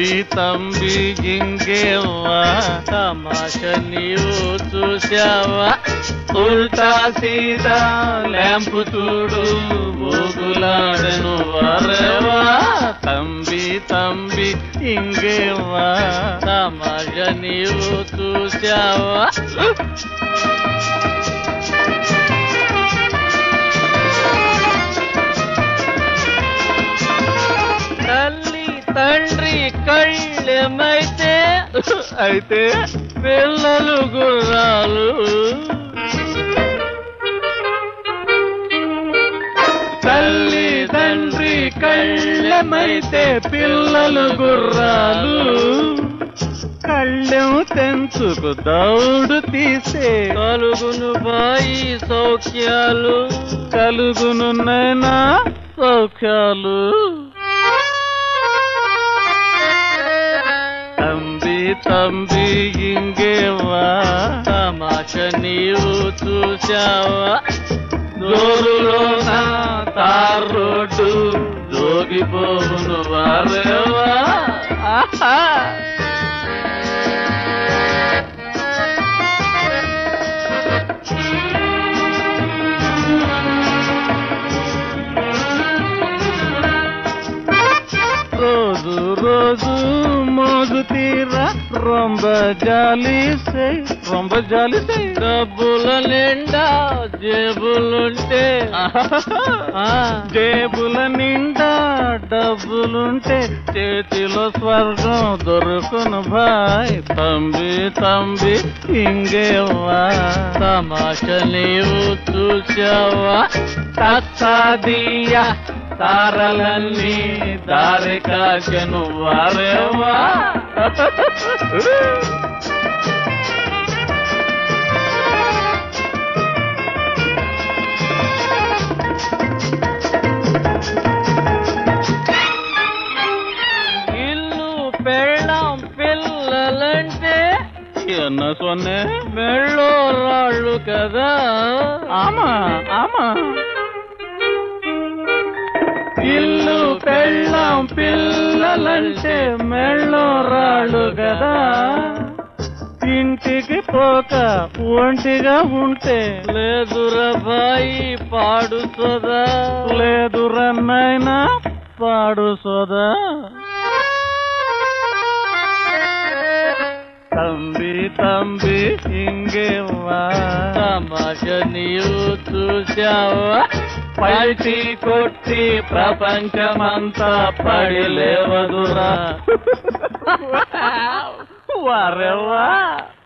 తంబి తంబి ఇంకేవా తమాష నీవు చూసావా ఉల్టా సీదా ల్యాంపు చూడు ఊగులాడను వరవా తంబి తంబి ఇంకేవా తమాష నీవు చూసావా తల్లి తండ్రి కళ్ళెమైతే అయితే పిల్లలు గుర్రాలు తల్లి తండ్రి కళ్ళెమైతే పిల్లలు గుర్రాలు కళ్ళెం తెంచుకు దౌడు తీసే కలుగును బాయి సౌఖ్యాలు కలుగును నైనా సౌఖ్యాలు తంబి తంబి ఇంగేవా తమాష నీవు చూసావా జోరులో నా తార్ రోడ్డు జోగిపోవును వారేవా ఆహా రోజు రోజు మోజు తీరా రొంబ జాలి సై రొంబ జాలి సై డబ్బుల నిండా జేబులుంటే ఆ, జేబుల నిండా డబ్బులుంటే చేతిలో స్వర్గం దొరుకును భాయ్ తంబి తంబి ఇంగేవా తమాష నీవు చూసావా తత్సాదియా తారలన్నీ దారి కాకెను వారేవా ఇల్లు పెళ్ళం పిల్లలంటే ఎన్న సొన్నే మెళ్ళో రాళ్ళు కదా ఆమా ఆమా ఇల్లు పెళ్ళం పిల్లలంటే మెళ్ళో రాళ్ళు కదా ఇంటికి పోక ఒంటిగా ఉంటే లేదురా బాయి పాడు సోదా లేదురా నాయనా పాడు సోదా తంబి తంబి ఇంగేవా తమాష నీవు చూసావా పల్టి కొట్టి ప్రపంచమంతా పడి లేవదురా వారెవ్వా